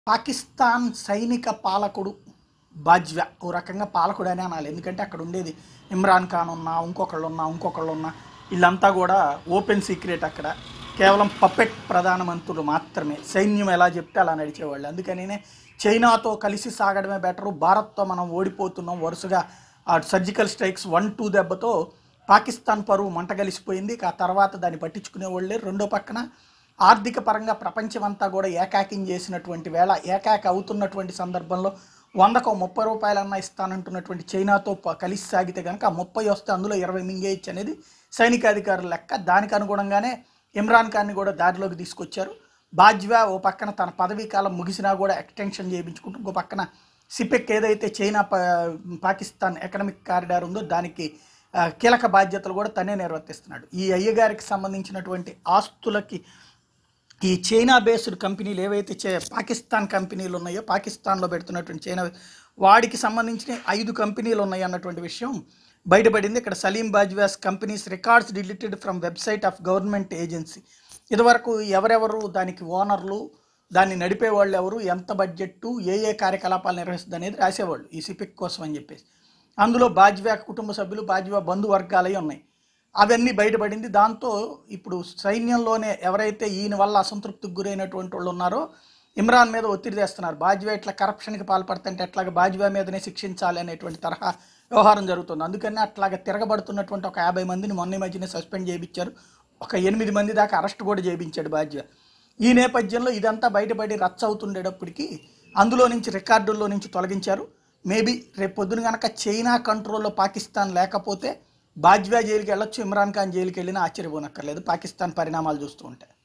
పాకిస్తాన్ సైనిక పాలకుడు బాజ్వా ఓ రకంగా పాలకుడు అని అనాలి ఎందుకంటే అక్కడ ఉండేది ఇమ్రాన్ ఖాన్ ఉన్నా ఇంకొకళ్ళు ఉన్నా ఇంకొకళ్ళు ఉన్నా వీళ్ళంతా కూడా ఓపెన్ సీక్రెట్ అక్కడ కేవలం పపెట్ ప్రధానమంత్రులు మాత్రమే సైన్యం ఎలా చెప్తే అలా నడిచేవాళ్ళు అందుకనినే చైనాతో కలిసి సాగడమే బెటరు భారత్తో మనం ఓడిపోతున్నాం వరుసగా ఆ సర్జికల్ స్ట్రైక్స్ వన్ టూ దెబ్బతో పాకిస్తాన్ పరువు మంటగలిసిపోయింది ఇక ఆ తర్వాత దాన్ని పట్టించుకునే వాళ్ళే రెండో పక్కన ఆర్థిక పరంగా ప్రపంచమంతా కూడా ఏకాకిం చేసినటువంటి వేళ ఏకాకి అవుతున్నటువంటి సందర్భంలో వందకు ముప్పై రూపాయలన్నా ఇస్తానంటున్నటువంటి చైనాతో ప- కలిసి సాగితే కనుక ఆ ముప్పై వస్తే అందులో ఇరవై మింగేయచ్చు అనేది సైనికాధికారుల లెక్క దానికి అనుగుణంగానే ఇమ్రాన్ ఖాన్ని కూడా దారిలోకి తీసుకొచ్చారు బాజ్వా ఓ పక్కన తన పదవీ కాలం ముగిసినా కూడా ఎక్స్టెన్షన్ చేయించుకుంటూ ఇంకో పక్కన సిపెక్ ఏదైతే చైనా పా- పాకిస్తాన్ ఎకనామిక్ కారిడార్ ఉందో దానికి ఆ, కీలక బాధ్యతలు కూడా తనే నిర్వర్తిస్తున్నాడు ఈ అయ్యగారికి సంబంధించినటువంటి ఆస్తులకి ఈ చైనా బేస్డ్ కంపెనీలు ఏవైతే చే పాకిస్తాన్ కంపెనీలు ఉన్నాయో పాకిస్తాన్లో పెడుతున్నటువంటి చైనా వాడికి సంబంధించిన ఐదు కంపెనీలు ఉన్నాయి అన్నటువంటి విషయం బయటపడింది ఇక్కడ Salim Bajwa's companies records deleted from website of government agency ఇదివరకు ఎవరెవరు దానికి ఓనర్లు దాన్ని నడిపే వాళ్ళు ఎవరు ఎంత బడ్జెట్టు ఏ ఏ కార్యకలాపాలు నిర్వహిస్తుంది అనేది రాసేవాళ్ళు ఈ సిపిక్ కోసం అని చెప్పేసి అందులో బాజ్వా కుటుంబ సభ్యులు బాజ్వా బంధువర్గాలే ఉన్నాయి అవన్నీ బయటపడింది దాంతో ఇప్పుడు సైన్యంలోనే ఎవరైతే ఈయన వల్ల అసంతృప్తికి గురైనటువంటి వాళ్ళు ఉన్నారో ఇమ్రాన్ మీద ఒత్తిడి తెస్తున్నారు బాజ్వా ఇట్లా కరప్షన్కి పాల్పడుతుంటే ఎట్లాగా బాజ్వా మీదనే శిక్షించాలి అనేటువంటి తరహా వ్యవహారం జరుగుతుంది అందుకని అట్లాగా తిరగబడుతున్నటువంటి ఒక యాభై మందిని మొన్న ఈ మధ్యనే సస్పెండ్ చేయించారు ఒక ఎనిమిది మంది దాకా అరెస్ట్ కూడా చేయించాడు బాజ్వా ఈ నేపథ్యంలో ఇదంతా బయటపడి రచ్చ అవుతుండేటప్పటికి అందులో నుంచి రికార్డుల్లో నుంచి తొలగించారు మేబీ రేపు పొద్దున కనుక చైనా కంట్రోల్లో పాకిస్తాన్ లేకపోతే బాజ్వా జైలుకి వెళ్ళొచ్చు ఇమ్రాన్ ఖాన్ జైలుకి వెళ్ళినా ఆశ్చర్యపోనక్కర్లేదు పాకిస్తాన్ పరిణామాలు చూస్తూ ఉంటే